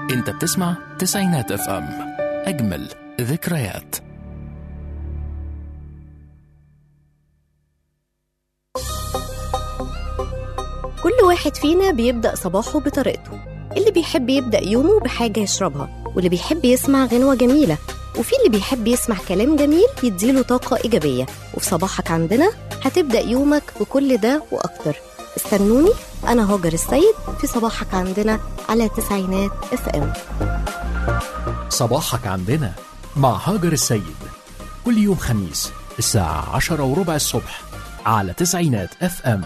انت بتسمع تسعينات اف ام اجمل ذكريات كل واحد فينا بيبدأ صباحه بطريقته اللي بيحب يبدأ يومه بحاجة يشربها واللي بيحب يسمع غنوة جميلة وفي اللي بيحب يسمع كلام جميل يديله طاقة إيجابية وفي صباحك عندنا هتبدأ يومك بكل ده وأكتر استنوني أنا هاجر السيد في صباحك عندنا على تسعينات اف ام صباحك عندنا مع هاجر السيد كل يوم خميس الساعة عشرة وربع الصبح على تسعينات اف ام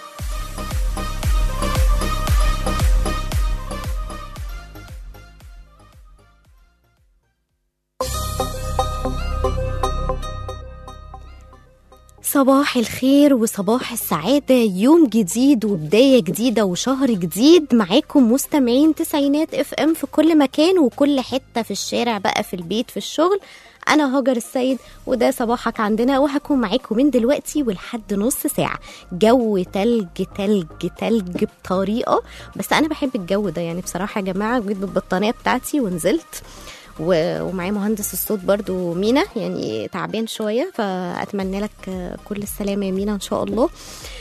صباح الخير وصباح السعادة يوم جديد وبداية جديدة وشهر جديد معاكم مستمعين تسعينات اف ام في كل مكان وكل حتة في الشارع بقى في البيت في الشغل أنا هاجر السيد وده صباحك عندنا وهكون معاكم من دلوقتي ولحد نص ساعة جو تلج تلج تلج بطريقة بس أنا بحب الجو ده يعني بصراحة يا جماعة جيت بالبطانية بتاعتي ونزلت و- ومعايا مهندس الصوت برضو مينا يعني تعبان شوية فأتمنى لك آه، كل السلامة يا مينا إن شاء الله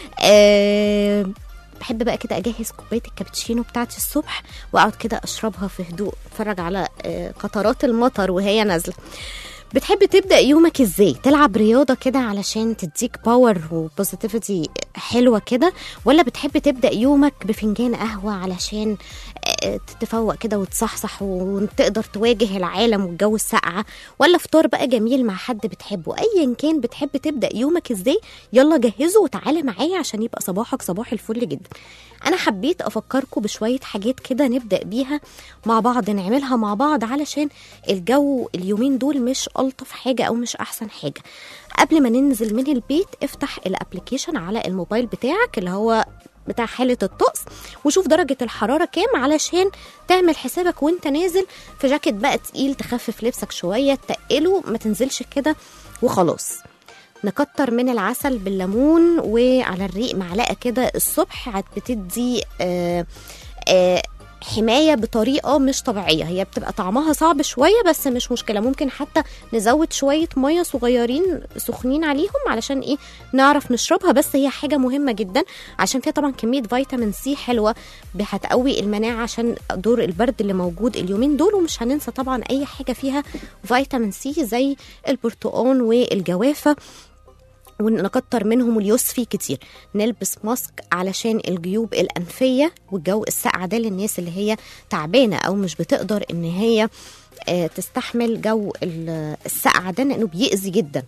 أه بحب بقى كده اجهز كوبايه الكابتشينو بتاعتي الصبح واقعد كده اشربها في هدوء اتفرج على آه، قطرات المطر وهي نازله بتحب تبدا يومك ازاي تلعب رياضه كده علشان تديك باور وبوزيتيفيتي حلوه كده ولا بتحب تبدا يومك بفنجان قهوه علشان آه، تتفوق كده وتصحصح وتقدر تواجه العالم والجو الساقعه ولا فطار بقى جميل مع حد بتحبه ايا كان بتحب تبدا يومك ازاي يلا جهزه وتعالى معايا عشان يبقى صباحك صباح الفل جدا انا حبيت افكركم بشويه حاجات كده نبدا بيها مع بعض نعملها مع بعض علشان الجو اليومين دول مش الطف حاجه او مش احسن حاجه قبل ما ننزل من البيت افتح الابلكيشن على الموبايل بتاعك اللي هو بتاع حالة الطقس وشوف درجة الحرارة كام علشان تعمل حسابك وانت نازل في جاكيت بقى تقيل تخفف لبسك شوية تقله ما تنزلش كده وخلاص نكتر من العسل بالليمون وعلى الريق معلقة كده الصبح هت- بتدي آه آه حماية بطريقة مش طبيعية هي بتبقى طعمها صعب شوية بس مش مشكلة ممكن حتى نزود شوية مية صغيرين سخنين عليهم علشان ايه نعرف نشربها بس هي حاجة مهمة جدا عشان فيها طبعا كمية فيتامين سي حلوة هتقوي المناعة عشان دور البرد اللي موجود اليومين دول ومش هننسى طبعا أي حاجة فيها فيتامين سي زي البرتقان والجوافة ونكتر منهم اليوسفي كتير نلبس ماسك علشان الجيوب الأنفية والجو الساقع ده للناس اللي هي تعبانة أو مش بتقدر إن هي آه، تستحمل جو ال- السقعة ده لأنه بيأذي جدا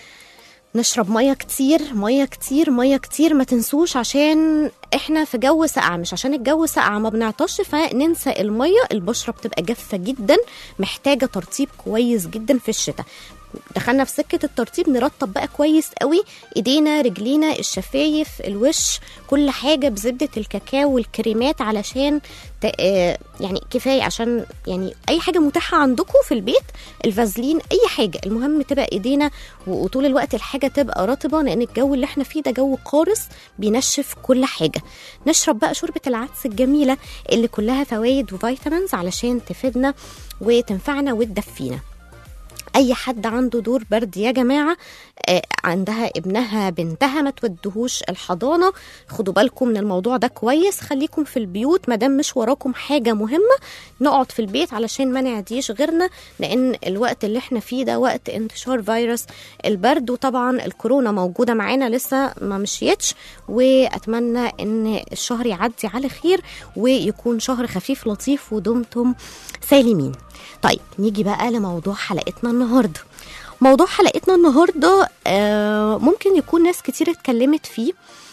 نشرب ميه كتير ميه كتير ميه كتير ما تنسوش عشان احنا في جو ساقع مش عشان الجو ساقع ما بنعطش فننسى الميه البشره بتبقى جافه جدا محتاجه ترطيب كويس جدا في الشتاء دخلنا في سكه الترطيب نرطب بقى كويس قوي ايدينا رجلينا الشفايف الوش كل حاجه بزبده الكاكاو والكريمات علشان ت... آه، يعني كفايه عشان يعني اي حاجه متاحه عندكم في البيت الفازلين اي حاجه المهم تبقى ايدينا و- وطول الوقت الحاجه تبقى رطبه لان الجو اللي احنا فيه ده جو قارس بينشف كل حاجه نشرب بقى شوربه العدس الجميله اللي كلها فوائد وفيتامينز علشان تفيدنا وتنفعنا وتدفينا اي حد عنده دور برد يا جماعه آه، عندها ابنها بنتها ما تودهوش الحضانه خدوا بالكم من الموضوع ده كويس خليكم في البيوت ما دام مش وراكم حاجه مهمه نقعد في البيت علشان ما نعديش غيرنا لان الوقت اللي احنا فيه ده وقت انتشار فيروس البرد وطبعا الكورونا موجوده معانا لسه ما مشيتش واتمنى ان الشهر يعدي على خير ويكون شهر خفيف لطيف ودمتم سالمين طيب نيجي بقى لموضوع حلقتنا النهارده موضوع حلقتنا النهارده آه ممكن يكون ناس كتير اتكلمت فيه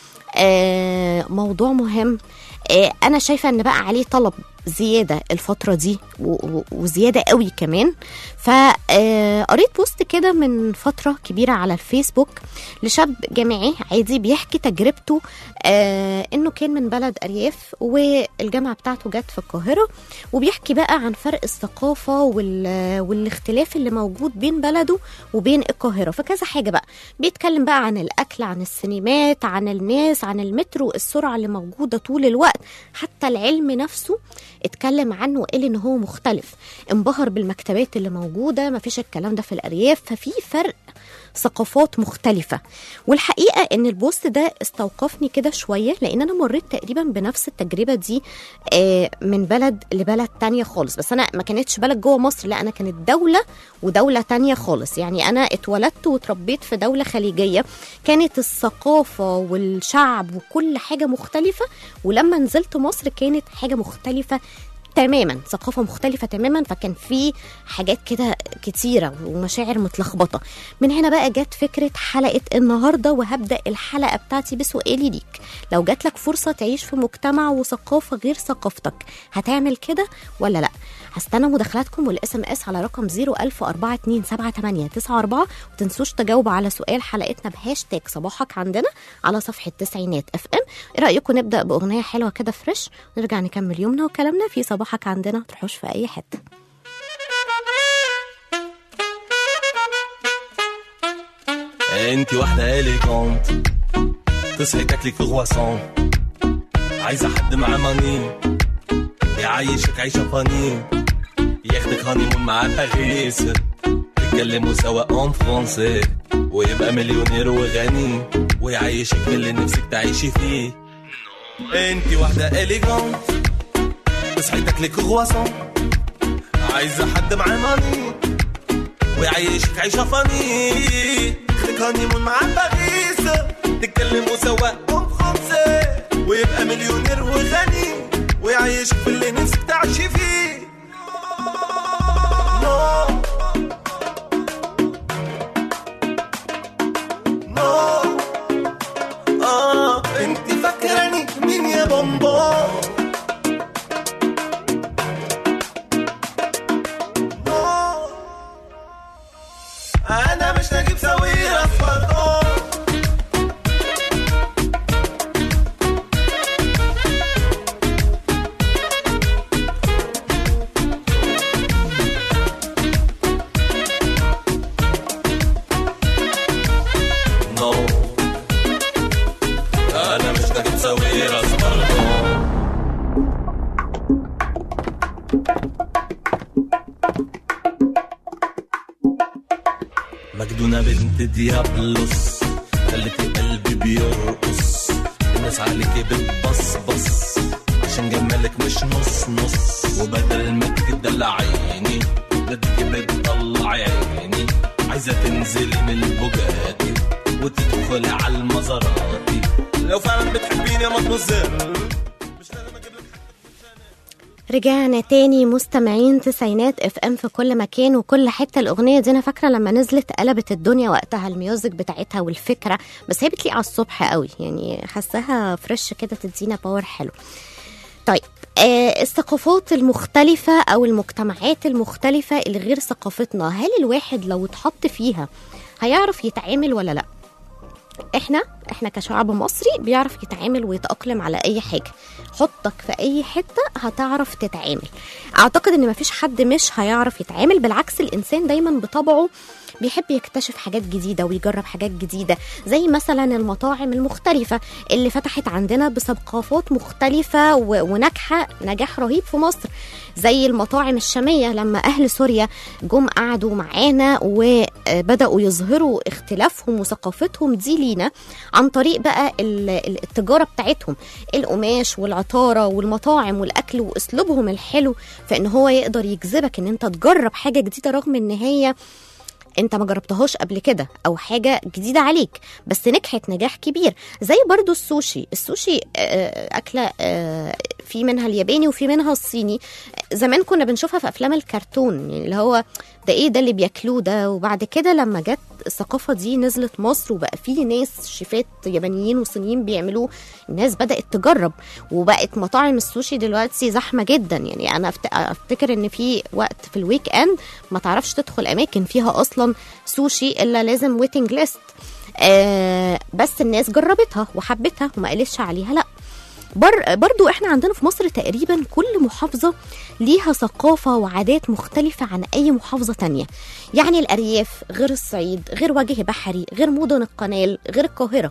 آه موضوع مهم آه انا شايفه ان بقى عليه طلب زياده الفتره دي و- و- وزياده قوي كمان فقريت بوست كده من فتره كبيره على الفيسبوك لشاب جامعي عادي بيحكي تجربته آه انه كان من بلد ارياف والجامعه بتاعته جت في القاهره وبيحكي بقى عن فرق الثقافه وال... والاختلاف اللي موجود بين بلده وبين القاهره فكذا حاجه بقى بيتكلم بقى عن الاكل عن السينمات عن الناس عن المترو السرعه اللي موجوده طول الوقت حتى العلم نفسه اتكلم عنه وقال ان هو مختلف انبهر بالمكتبات اللي موجوده مفيش الكلام ده في الارياف ففي فرق ثقافات مختلفة والحقيقة ان البوست ده استوقفني كده شوية لان انا مريت تقريبا بنفس التجربة دي آه، من بلد لبلد تانية خالص بس انا ما كانتش بلد جوه مصر لا انا كانت دولة ودولة تانية خالص يعني انا اتولدت واتربيت في دولة خليجية كانت الثقافة والشعب وكل حاجة مختلفة ولما نزلت مصر كانت حاجة مختلفة تماما ثقافه مختلفه تماما فكان في حاجات كده كتيره ومشاعر متلخبطه من هنا بقى جت فكره حلقه النهارده وهبدا الحلقه بتاعتي بسؤالي ليك لو جات لك فرصه تعيش في مجتمع وثقافه غير ثقافتك هتعمل كده ولا لا هستنى مداخلاتكم والاس ام اس على رقم 010427894 وتنسوش تجاوبوا على سؤال حلقتنا بهاشتاج صباحك عندنا على صفحه تسعينات اف ام ايه رايكم نبدا باغنيه حلوه كده فريش نرجع نكمل يومنا وكلامنا في صباحك عندنا تروحوش في اي حته انت واحدة اليجونت تصحي تاكلي كرواسون عايزة حد معاه ماني يعيشك عيشة فاني ياخدك هانيمون مع باريس تتكلموا سوا اون فرونسي ويبقى مليونير وغني ويعيشك في اللي نفسك تعيشي فيه انت واحدة اليجونت تصحي تاكلي كرواسون عايزة حد معاه ماني ويعيشك عيشة فاني ياخدك هانيمون مع باريس تتكلموا سوا اون فرونسي ويبقى مليونير وغني ويعيشك في اللي نفسك تعيشي فيه نو نو اه انت فاكراني مين يا بابا نو انا مش نجيب سويرة اصفر نو انا مش نجيب سويرة اصفر مجنونة بنت ديابلوس خلتي قلبي بيرقص الناس عليكي بتبصبص عشان جمالك مش نص نص وبدل ما تدلعيني بدك بتطلعي عيني عايزة تنزلي من البوجاتي وتدخلي على المزاراتي لو فعلا بتحبيني يا مطمزر مش لازم اجيب لك رجعنا تاني مستمعين تسعينات اف ام في كل مكان وكل حته الاغنيه دي انا فاكره لما نزلت قلبت الدنيا وقتها الميوزك بتاعتها والفكره بس هي بتليق على الصبح قوي يعني حاساها فريش كده تدينا باور حلو طيب آه الثقافات المختلفة أو المجتمعات المختلفة اللي غير ثقافتنا هل الواحد لو اتحط فيها هيعرف يتعامل ولا لأ؟ احنا احنا كشعب مصري بيعرف يتعامل ويتأقلم على اي حاجة حطك في اي حتة هتعرف تتعامل اعتقد ان مفيش حد مش هيعرف يتعامل بالعكس الانسان دايما بطبعه بيحب يكتشف حاجات جديدة ويجرب حاجات جديدة زي مثلا المطاعم المختلفة اللي فتحت عندنا بثقافات مختلفة و- وناجحة نجاح رهيب في مصر زي المطاعم الشامية لما أهل سوريا جم قعدوا معانا وبدأوا يظهروا اختلافهم وثقافتهم دي لينا عن طريق بقى ال- ال- التجارة بتاعتهم القماش والعطارة والمطاعم والأكل وأسلوبهم الحلو في إن هو يقدر يجذبك إن أنت تجرب حاجة جديدة رغم إن هي انت ما جربتهاش قبل كده او حاجه جديده عليك بس نجحت نجاح كبير زي برضو السوشي السوشي آه، اكله آه، في منها الياباني وفي منها الصيني زمان كنا بنشوفها في افلام الكرتون يعني اللي هو ده ايه ده اللي بياكلوه ده وبعد كده لما جت الثقافه دي نزلت مصر وبقى في ناس شيفات يابانيين وصينيين بيعملوه الناس بدات تجرب وبقت مطاعم السوشي دلوقتي زحمه جدا يعني انا أفت- افتكر ان في وقت في الويك اند ما تعرفش تدخل اماكن فيها اصلا سوشي الا لازم ويتنج ليست آه بس الناس جربتها وحبتها وما قالتش عليها لا بر برضو احنا عندنا في مصر تقريبا كل محافظة ليها ثقافة وعادات مختلفة عن أي محافظة تانية يعني الأرياف غير الصعيد غير وجه بحري غير مدن القنال غير القاهرة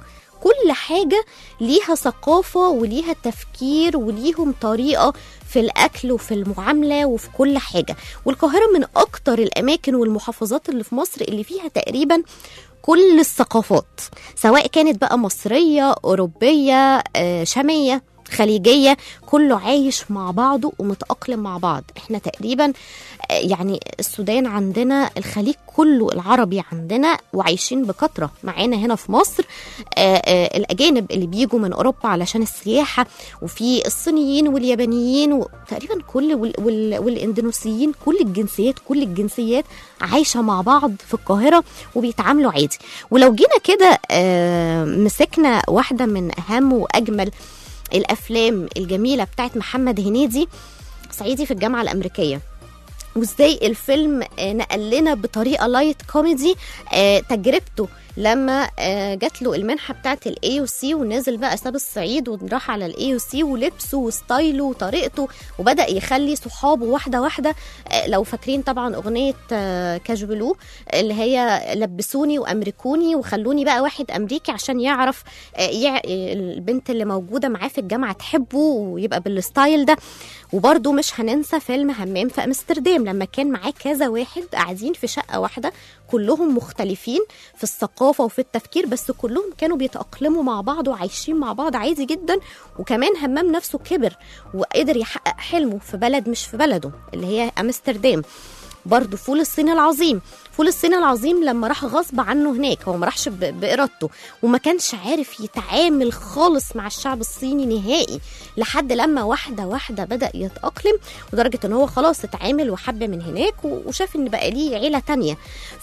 كل حاجة ليها ثقافة وليها تفكير وليهم طريقة في الأكل وفي المعاملة وفي كل حاجة والقاهرة من أكتر الأماكن والمحافظات اللي في مصر اللي فيها تقريبا كل الثقافات سواء كانت بقى مصرية أوروبية آه، شامية خليجية كله عايش مع بعضه ومتأقلم مع بعض احنا تقريبا آه، يعني السودان عندنا الخليج كله العربي عندنا وعايشين بكثرة معانا هنا في مصر آه، آه، الأجانب اللي بيجوا من أوروبا علشان السياحة وفي الصينيين واليابانيين وتقريبا كل وال وال والاندونيسيين كل الجنسيات كل الجنسيات عايشة مع بعض في القاهرة وبيتعاملوا عادي ولو جينا كده آه، مسكنا واحدة من أهم وأجمل الافلام الجميله بتاعت محمد هنيدي صعيدي في الجامعه الامريكيه وازاي الفيلم آه، نقل لنا بطريقه لايت كوميدي آه، تجربته لما آه، جات له المنحه بتاعت الاي او سي ونزل بقى ساب الصعيد وراح على الاي او سي ولبسه وستايله وطريقته وبدا يخلي صحابه واحده واحده آه، لو فاكرين طبعا اغنيه آه، كاش بلو اللي هي لبسوني وامريكوني وخلوني بقى واحد امريكي عشان يعرف آه، يع... البنت اللي موجوده معاه في الجامعه تحبه ويبقى بالستايل ده وبرده مش هننسى فيلم همام في امستردام لما كان معاه كذا واحد قاعدين في شقه واحده كلهم مختلفين في الثقافه وفي التفكير بس كلهم كانوا بيتاقلموا مع بعض وعايشين مع بعض عادي جدا وكمان همام نفسه كبر وقدر يحقق حلمه في بلد مش في بلده اللي هي امستردام برضه فول الصين العظيم فول الصين العظيم لما راح غصب عنه هناك هو ما راحش ب- بارادته وما كانش عارف يتعامل خالص مع الشعب الصيني نهائي لحد لما واحده واحده بدا يتاقلم لدرجه ان هو خلاص اتعامل وحب من هناك و- وشاف ان بقى ليه عيله تانية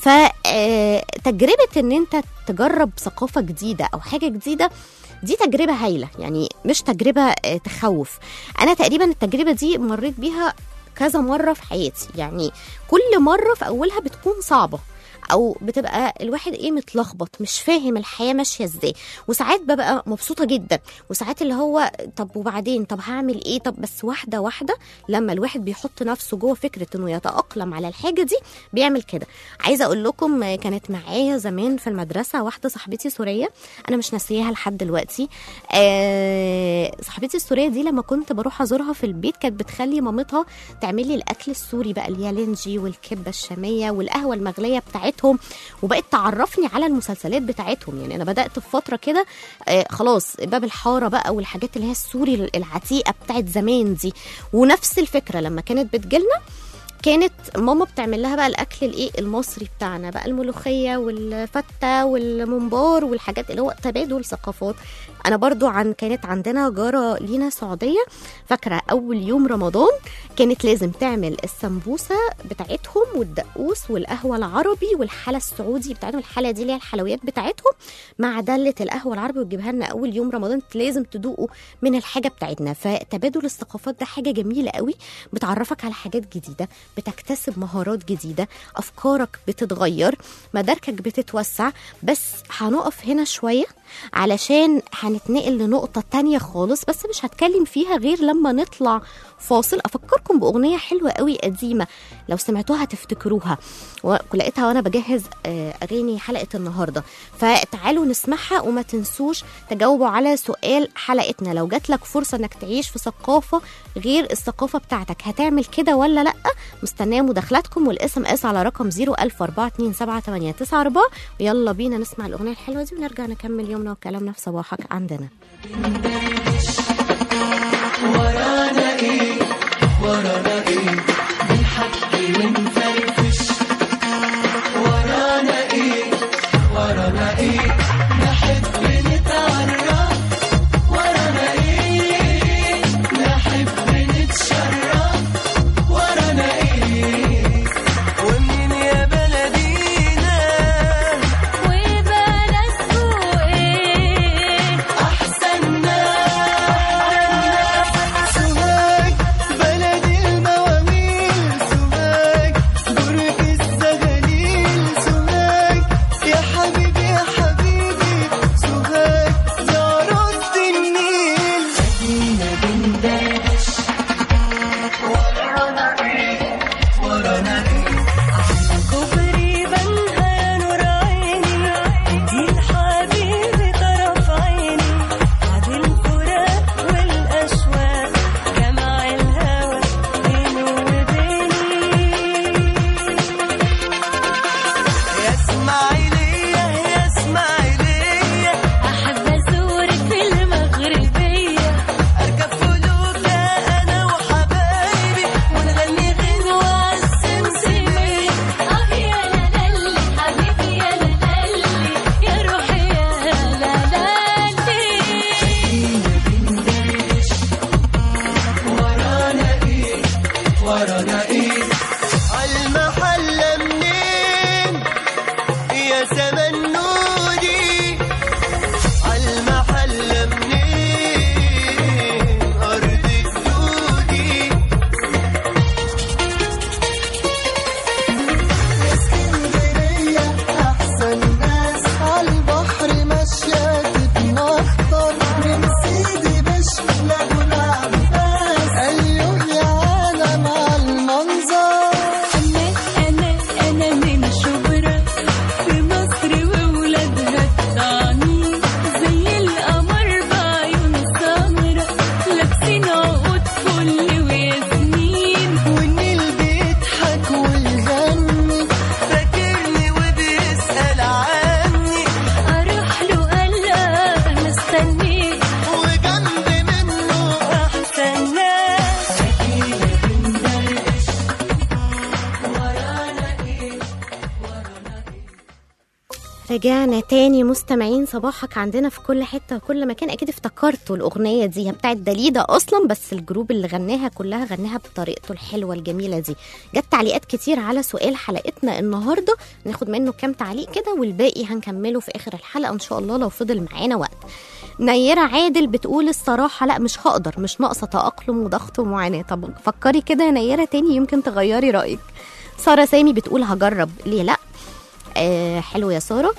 فتجربه ان انت تجرب ثقافه جديده او حاجه جديده دي تجربه هايله يعني مش تجربه آه، تخوف انا تقريبا التجربه دي مريت بيها كذا مره في حياتي يعني كل مره في اولها بتكون صعبه او بتبقى الواحد ايه متلخبط مش فاهم الحياه ماشيه ازاي وساعات ببقى مبسوطه جدا وساعات اللي هو طب وبعدين طب هعمل ايه طب بس واحده واحده لما الواحد بيحط نفسه جوه فكره انه يتاقلم على الحاجه دي بيعمل كده عايزه اقول لكم آه، كانت معايا زمان في المدرسه واحده صاحبتي سوريه انا مش ناسياها لحد دلوقتي آه صاحبتي السوريه دي لما كنت بروح ازورها في البيت كانت بتخلي مامتها تعمل لي الاكل السوري بقى اليالنجي والكبه الشاميه والقهوه المغليه بتاعتهم وبقت تعرفني على المسلسلات بتاعتهم يعني انا بدات في فتره كده آه خلاص باب الحاره بقى والحاجات اللي هي السوري العتيقه بتاعت زمان دي ونفس الفكره لما كانت بتجيلنا كانت ماما بتعمل لها بقى الاكل الايه المصري بتاعنا بقى الملوخيه والفته والممبار والحاجات اللي هو تبادل ثقافات انا برضو عن كانت عندنا جاره لينا سعوديه فاكره اول يوم رمضان كانت لازم تعمل السمبوسه بتاعتهم والدقوس والقهوه العربي والحلا السعودي بتاعتهم الحلا دي اللي هي الحلويات بتاعتهم مع دله القهوه العربي وتجيبها لنا اول يوم رمضان لازم تدوقوا من الحاجه بتاعتنا فتبادل الثقافات ده حاجه جميله قوي بتعرفك على حاجات جديده بتكتسب مهارات جديده افكارك بتتغير مداركك بتتوسع بس هنقف هنا شويه علشان هنتنقل لنقطة تانية خالص بس مش هتكلم فيها غير لما نطلع فاصل أفكركم بأغنية حلوة قوي قديمة لو سمعتوها تفتكروها ولقيتها وأنا بجهز آه، أغاني حلقة النهاردة فتعالوا نسمعها وما تنسوش تجاوبوا على سؤال حلقتنا لو جات لك فرصة إنك تعيش في ثقافة غير الثقافة بتاعتك هتعمل كده ولا لأ مستنية مداخلاتكم والإس ام اس على رقم 004278994 ويلا بينا نسمع الأغنية الحلوة دي ونرجع نكمل يومنا وكلامنا في صباحك عندنا ومنين يا بلدينا وبلدكوا ايه أحسن ناس رجعنا تاني مستمعين صباحك عندنا في كل حته وكل مكان اكيد افتكرتوا الاغنيه دي هي بتاعت داليدا اصلا بس الجروب اللي غناها كلها غناها بطريقته الحلوه الجميله دي جت تعليقات كتير على سؤال حلقتنا النهارده ناخد منه كام تعليق كده والباقي هنكمله في اخر الحلقه ان شاء الله لو فضل معانا وقت نيرة عادل بتقول الصراحة لا مش هقدر مش ناقصة تأقلم وضغط ومعاناة طب فكري كده يا نيرة تاني يمكن تغيري رأيك سارة سامي بتقول هجرب ليه لا آه حلو يا ساره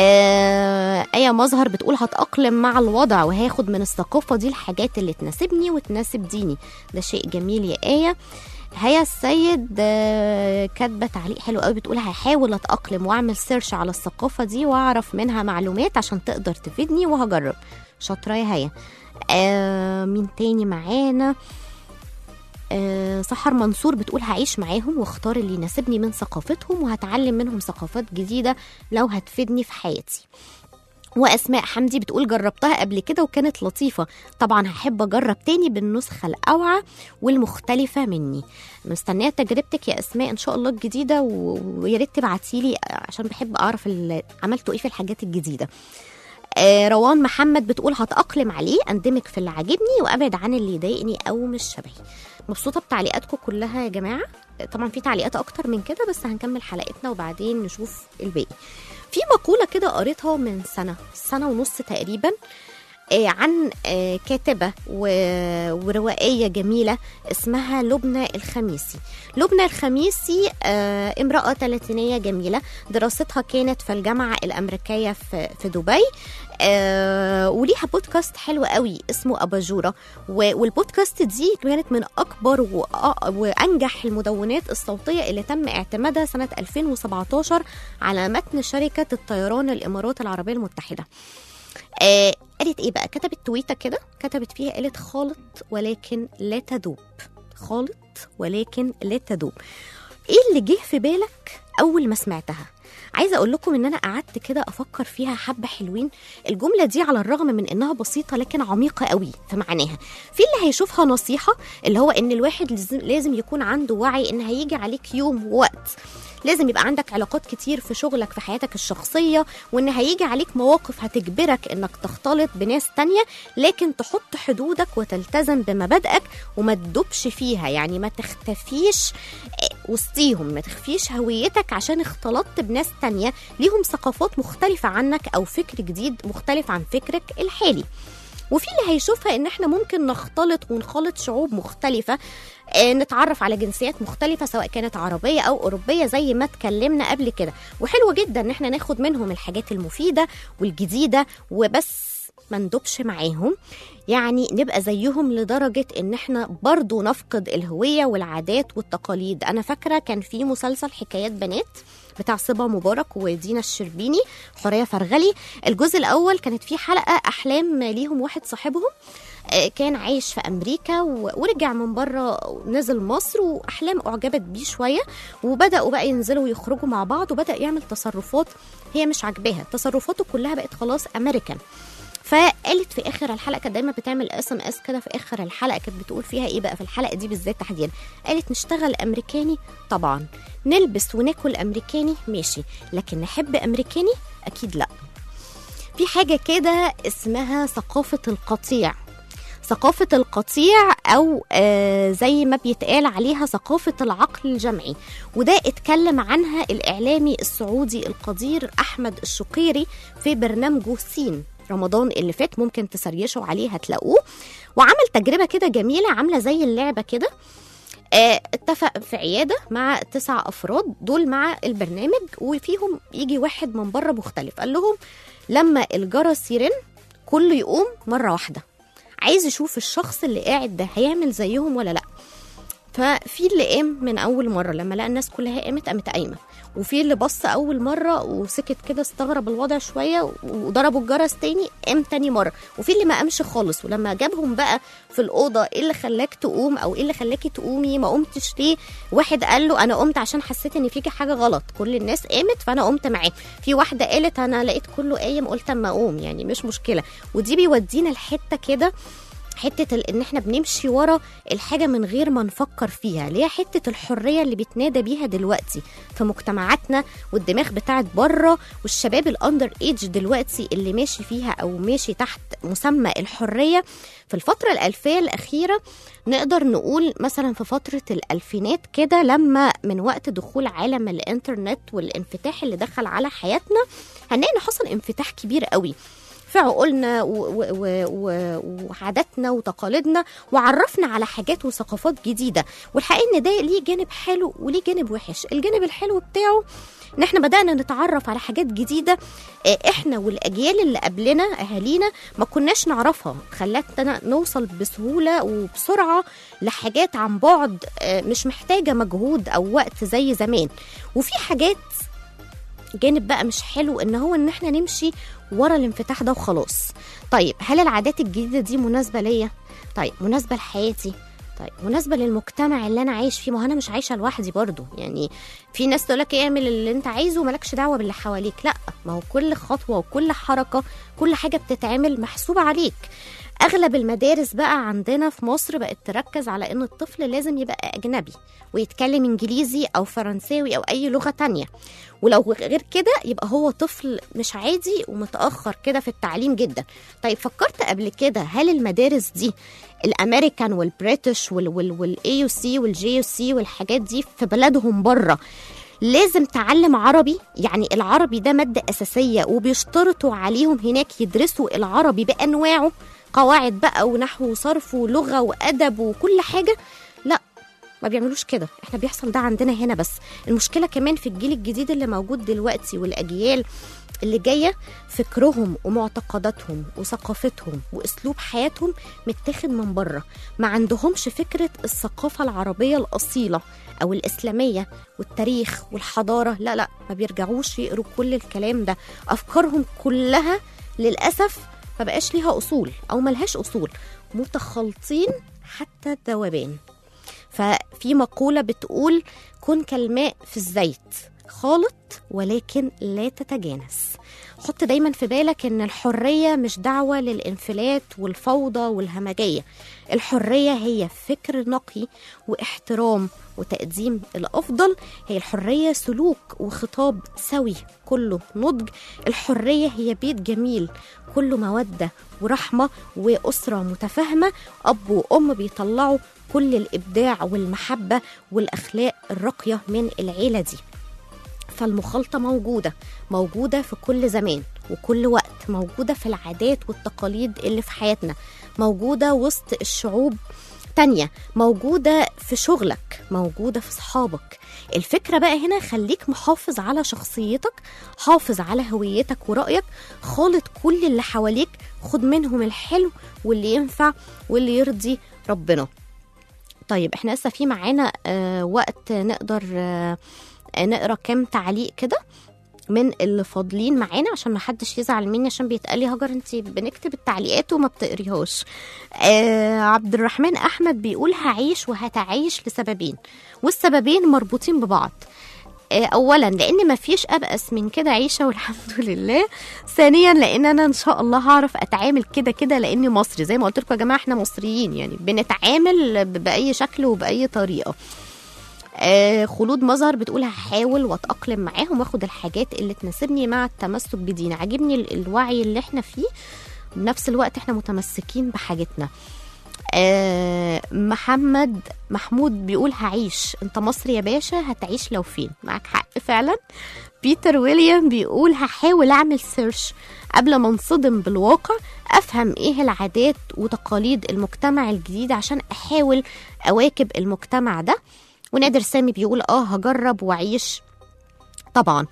آه آية مظهر بتقول هتأقلم مع الوضع وهاخد من الثقافة دي الحاجات اللي تناسبني وتناسب ديني ده شيء جميل يا آية هيا السيد آه، كاتبه تعليق حلو قوي بتقول هحاول اتاقلم واعمل سيرش على الثقافه دي واعرف منها معلومات عشان تقدر تفيدني وهجرب شاطره يا هيا آه مين تاني معانا آه، سحر منصور بتقول هعيش معاهم واختار اللي يناسبني من ثقافتهم وهتعلم منهم ثقافات جديدة لو هتفيدني في حياتي واسماء حمدي بتقول جربتها قبل كده وكانت لطيفه طبعا هحب اجرب تاني بالنسخه الاوعى والمختلفه مني مستنيه تجربتك يا اسماء ان شاء الله الجديده و- ويا ريت تبعتيلي عشان بحب اعرف ال- عملتوا ايه في الحاجات الجديده آه، روان محمد بتقول هتأقلم عليه اندمج في اللي عاجبني وابعد عن اللي يضايقني او مش شبهي مبسوطه بتعليقاتكم كلها يا جماعه طبعا في تعليقات اكتر من كده بس هنكمل حلقتنا وبعدين نشوف الباقي في مقوله كده قريتها من سنه سنه ونص تقريبا آه، عن آه، كاتبة و- وروائية جميلة اسمها لبنى الخميسي لبنى الخميسي آه، امرأة ثلاثينية جميلة دراستها كانت في الجامعة الأمريكية في في دبي آه، وليها بودكاست حلو قوي اسمه أباجورة و- والبودكاست دي كانت من أكبر وأ- وأنجح المدونات الصوتية اللي تم اعتمادها سنة 2017 على متن شركة الطيران الإمارات العربية المتحدة آه قالت ايه بقى كتبت تويته كده كتبت فيها قالت خالط ولكن لا تذوب خالط ولكن لا تذوب ايه اللي جه في بالك اول ما سمعتها عايزه اقول لكم ان انا قعدت كده افكر فيها حبه حلوين الجمله دي على الرغم من انها بسيطه لكن عميقه قوي في معناها في اللي هيشوفها نصيحه اللي هو ان الواحد لازم- لازم يكون عنده وعي ان هيجي عليك يوم ووقت لازم يبقى عندك علاقات كتير في شغلك في حياتك الشخصية وإن هيجي عليك مواقف هتجبرك إنك تختلط بناس تانية لكن تحط حدودك وتلتزم بمبادئك وما تدوبش فيها يعني ما تختفيش آه، وسطيهم ما تخفيش هويتك عشان اختلطت بناس تانية ليهم ثقافات مختلفة عنك أو فكر جديد مختلف عن فكرك الحالي وفي اللي هيشوفها ان احنا ممكن نختلط ونخلط شعوب مختلفة آه، نتعرف على جنسيات مختلفة سواء كانت عربية أو أوروبية زي ما اتكلمنا قبل كده وحلوة جدا إن احنا ناخد منهم الحاجات المفيدة والجديدة وبس ما ندوبش معاهم يعني نبقى زيهم لدرجة إن احنا برضو نفقد الهوية والعادات والتقاليد أنا فاكرة كان في مسلسل حكايات بنات بتاع صبا مبارك ودينا الشربيني حورية فرغلي الجزء الأول كانت في حلقة أحلام ليهم واحد صاحبهم آه، كان عايش في امريكا و- ورجع من بره نزل مصر واحلام اعجبت بيه شويه وبداوا بقى ينزلوا ويخرجوا مع بعض وبدا يعمل تصرفات هي مش عاجباها تصرفاته كلها بقت خلاص امريكان فقالت في اخر الحلقه كانت دايما بتعمل اس ام اس كده في اخر الحلقه كانت بتقول فيها ايه بقى في الحلقه دي بالذات تحديدا قالت نشتغل امريكاني طبعا نلبس وناكل امريكاني ماشي لكن نحب امريكاني اكيد لا في حاجه كده اسمها ثقافه القطيع ثقافة القطيع أو آه زي ما بيتقال عليها ثقافة العقل الجمعي وده اتكلم عنها الإعلامي السعودي القدير أحمد الشقيري في برنامجه سين رمضان اللي فات ممكن تسريشوا عليه هتلاقوه وعمل تجربة كده جميلة عاملة زي اللعبة كده آه، اتفق في عيادة مع تسع أفراد دول مع البرنامج وفيهم يجي واحد من بره مختلف قال لهم لما الجرس يرن كله يقوم مرة واحدة عايز يشوف الشخص اللي قاعد ده هيعمل زيهم ولا لا ففي اللي قام من اول مره لما لقى الناس كلها قامت قامت قايمه وفي اللي بص اول مره وسكت كده استغرب الوضع شويه وضربوا الجرس تاني قام تاني مره وفي اللي ما قامش خالص ولما جابهم بقى في الاوضه ايه اللي خلاك تقوم او ايه اللي خلاكي تقومي ما قمتش ليه واحد قال له انا قمت عشان حسيت ان فيكي حاجه غلط كل الناس قامت فانا قمت معاه في واحده قالت انا لقيت كله قايم قلت اما اقوم يعني مش مشكله ودي بيودينا لحته كده حته ال- ان احنا بنمشي ورا الحاجه من غير ما نفكر فيها اللي هي حته الحريه اللي بيتنادى بيها دلوقتي في مجتمعاتنا والدماغ بتاعت بره والشباب الاندر ايج دلوقتي اللي ماشي فيها او ماشي تحت مسمى الحريه في الفتره الالفيه الاخيره نقدر نقول مثلا في فتره الالفينات كده لما من وقت دخول عالم الانترنت والانفتاح اللي دخل على حياتنا هنلاقي ان حصل انفتاح كبير قوي في عقولنا و- و- و- و- وعاداتنا وتقاليدنا وعرفنا على حاجات وثقافات جديده والحقيقه ان ده ليه جانب حلو وليه جانب وحش الجانب الحلو بتاعه ان احنا بدانا نتعرف على حاجات جديده آه، احنا والاجيال اللي قبلنا اهالينا ما كناش نعرفها خلتنا نوصل بسهوله وبسرعه لحاجات عن بعد آه، مش محتاجه مجهود او وقت زي زمان وفي حاجات جانب بقى مش حلو ان هو ان احنا نمشي ورا الانفتاح ده وخلاص طيب هل العادات الجديده دي مناسبه ليا طيب مناسبه لحياتي طيب مناسبه للمجتمع اللي انا عايش فيه ما هو انا مش عايشه لوحدي برضو يعني في ناس تقول لك اعمل اللي انت عايزه ومالكش دعوه باللي حواليك لا ما هو كل خطوه وكل حركه كل حاجه بتتعمل محسوبه عليك اغلب المدارس بقى عندنا في مصر بقت تركز على ان الطفل لازم يبقى اجنبي ويتكلم انجليزي او فرنساوي او اي لغه تانية ولو غير كده يبقى هو طفل مش عادي ومتاخر كده في التعليم جدا طيب فكرت قبل كده هل المدارس دي الامريكان والبريتش والاي يو سي والجي يو سي والحاجات دي في بلادهم بره لازم تعلم عربي يعني العربي ده مادة أساسية وبيشترطوا عليهم هناك يدرسوا العربي بأنواعه قواعد بقى ونحو وصرف ولغة وأدب وكل حاجة لا ما بيعملوش كده احنا بيحصل ده عندنا هنا بس المشكلة كمان في الجيل الجديد اللي موجود دلوقتي والأجيال اللي جاية فكرهم ومعتقداتهم وثقافتهم وأسلوب حياتهم متاخد من بره ما عندهمش فكرة الثقافة العربية الأصيلة أو الإسلامية والتاريخ والحضارة لا لا ما بيرجعوش يقروا كل الكلام ده أفكارهم كلها للأسف ما بقاش ليها أصول أو ملهاش أصول متخلطين حتى الذوبان ففي مقولة بتقول كن كالماء في الزيت خالط ولكن لا تتجانس حط دايما في بالك ان الحرية مش دعوة للانفلات والفوضى والهمجية الحرية هي فكر نقي واحترام وتقديم الأفضل هي الحرية سلوك وخطاب سوي كله نضج الحرية هي بيت جميل كله مودة ورحمة وأسرة متفاهمة أب وأم بيطلعوا كل الإبداع والمحبة والأخلاق الراقية من العيلة دي فالمخالطة موجودة موجودة في كل زمان وكل وقت موجودة في العادات والتقاليد اللي في حياتنا موجودة وسط الشعوب تانية موجودة في شغلك موجودة في صحابك الفكرة بقى هنا خليك محافظ على شخصيتك حافظ على هويتك ورأيك خالط كل اللي حواليك خد منهم الحلو واللي ينفع واللي يرضي ربنا طيب احنا لسه في معانا آه وقت نقدر آه نقرا كام تعليق كده من اللي فاضلين معانا عشان ما حدش يزعل مني عشان بيتقال لي هاجر انت بنكتب التعليقات وما بتقريهاش آه عبد الرحمن احمد بيقول هعيش وهتعيش لسببين والسببين مربوطين ببعض آه اولا لان ما فيش ابأس من كده عيشه والحمد لله ثانيا لان انا ان شاء الله هعرف اتعامل كده كده لاني مصري زي ما قلت لكم يا جماعه احنا مصريين يعني بنتعامل باي شكل وباي طريقه آه خلود مظهر بتقول هحاول واتاقلم معاهم واخد الحاجات اللي تناسبني مع التمسك بديني عاجبني ال- الوعي اللي احنا فيه بنفس الوقت احنا متمسكين بحاجتنا آه محمد محمود بيقول هعيش انت مصري يا باشا هتعيش لو فين معك حق فعلا بيتر ويليام بيقول هحاول اعمل سيرش قبل ما انصدم بالواقع افهم ايه العادات وتقاليد المجتمع الجديد عشان احاول اواكب المجتمع ده ونادر سامي بيقول اه هجرب واعيش طبعا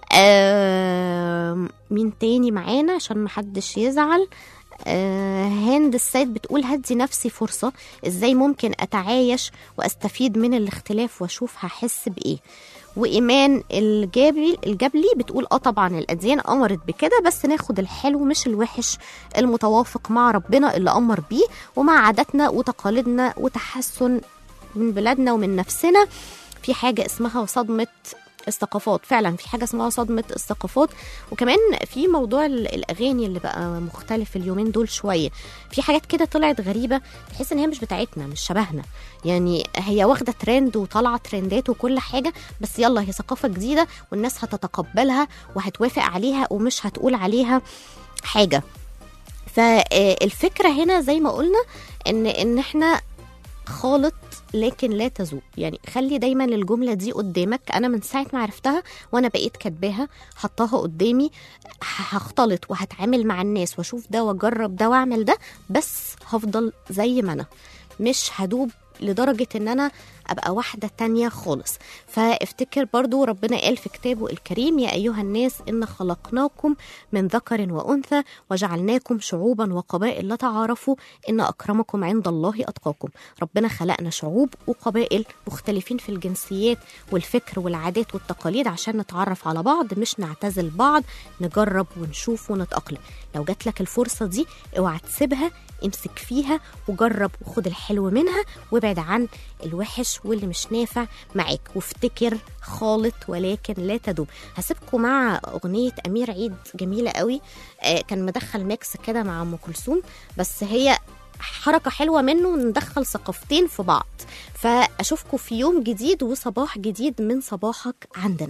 آه مين تاني معانا عشان محدش يزعل آه هند السيد بتقول هدي نفسي فرصة ازاي ممكن اتعايش واستفيد من الاختلاف واشوف هحس بايه وايمان الجابلي الجبلي بتقول اه طبعا الاديان امرت بكده بس ناخد الحلو مش الوحش المتوافق مع ربنا اللي امر بيه ومع عاداتنا وتقاليدنا وتحسن من بلادنا ومن نفسنا في حاجة اسمها صدمة الثقافات فعلا في حاجه اسمها صدمه الثقافات وكمان في موضوع ال- الاغاني اللي بقى مختلف اليومين دول شويه في حاجات كده طلعت غريبه تحس ان هي مش بتاعتنا مش شبهنا يعني هي واخده ترند وطالعه ترندات وكل حاجه بس يلا هي ثقافه جديده والناس هتتقبلها وهتوافق عليها ومش هتقول عليها حاجه فالفكره هنا زي ما قلنا ان ان احنا خالط لكن لا تذوق يعني خلي دايما الجمله دي قدامك انا من ساعه ما عرفتها وانا بقيت كاتباها حطاها قدامي ه- هختلط وهتعامل مع الناس واشوف ده واجرب ده واعمل ده بس هفضل زي ما انا مش هدوب لدرجة ان انا ابقى واحدة تانية خالص فافتكر برضو ربنا قال في كتابه الكريم يا ايها الناس ان خلقناكم من ذكر وانثى وجعلناكم شعوبا وقبائل لتعارفوا ان اكرمكم عند الله اتقاكم ربنا خلقنا شعوب وقبائل مختلفين في الجنسيات والفكر والعادات والتقاليد عشان نتعرف على بعض مش نعتزل بعض نجرب ونشوف ونتأقلم لو جات لك الفرصة دي اوعى تسيبها امسك فيها وجرب وخد الحلو منها وابعد عن الوحش واللي مش نافع معاك وافتكر خالط ولكن لا تدوم هسيبكم مع اغنيه امير عيد جميله قوي آه كان مدخل ميكس كده مع ام كلثوم بس هي حركه حلوه منه ندخل ثقافتين في بعض فاشوفكم في يوم جديد وصباح جديد من صباحك عندنا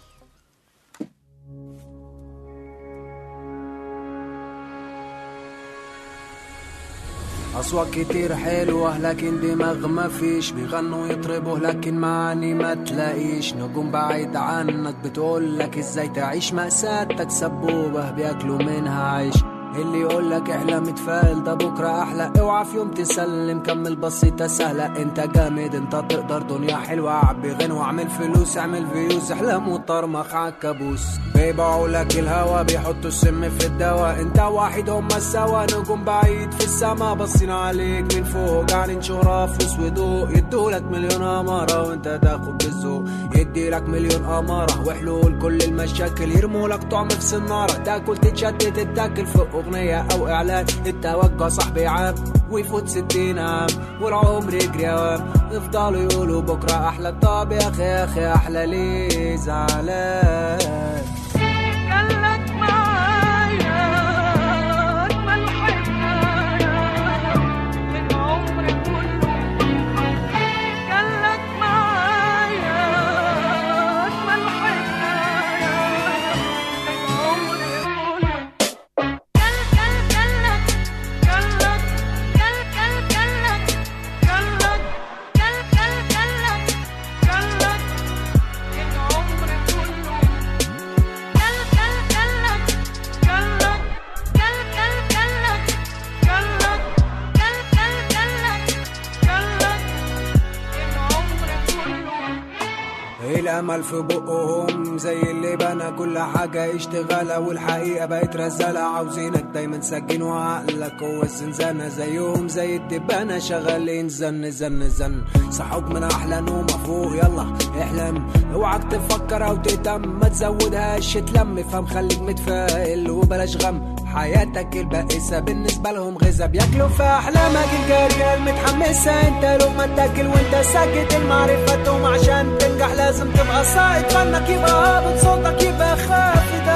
أصوات كتير حلوة لكن دماغ ما فيش بيغنوا يطربوا لكن معاني ما تلاقيش نجوم بعيد عنك بتقولك ازاي تعيش مأساتك سبوبة بياكلوا منها عيش اللي يقولك احلم اتفائل ده بكرة أحلى اوعى في يوم تسلم كمل بسيطة سهلة انت جامد انت تقدر دنيا حلوة عبي غنى واعمل فلوس اعمل فيوز احلام وطرمخ عالكابوس بيبيعوا لك الهوا بيحطوا السم في الدواء انت واحد هما سوا نجوم بعيد في السما باصين عليك من فوق قاعدين شهرة فلوس وضوء يدولك مليون أمارة وانت تاخد بالذوق يديلك مليون أمارة وحلول كل المشاكل يرمولك طعم في سنارة تاكل تتشتت تتاكل في أغنية أو إعلان التوجع صاحبي عام ويفوت ستين عام والعمر يجري أوام يفضلوا يقولوا بكرة أحلى طب يا أخي يا أخي أحلى ليه زعلان قالك معايا أجمل حكاية للعمر كله قالك معايا أجمل حكاية للعمر كله قال قال قالك قالك قال قال قالك قالك قال قال قالك قالك العمر كله قال قال قالك قالك قال قال قالك قالك قال قال قالك قالك العمر كله الامل في بقهم زي اللي بنى كل حاجة اشتغالة والحقيقة بقت رزالة عاوزينك دايما سجين وعقلك هو الزنزانة زيهم زي الدبانة شغالين زن زن زن صحوك من احلى نومة فوق يلا احلم اوعك تفكر او تهتم ما تزودهاش تلم فهم خليك متفائل وبلاش غم حياتك البائسة بالنسبة لهم غذا بياكلوا في أحلامك الجارية المتحمسة انت لقمة تاكل وانت ساكت المعرفة توم عشان تنجح لازم تبقى صائد فنك يبقى هابط صوتك يبقى خافت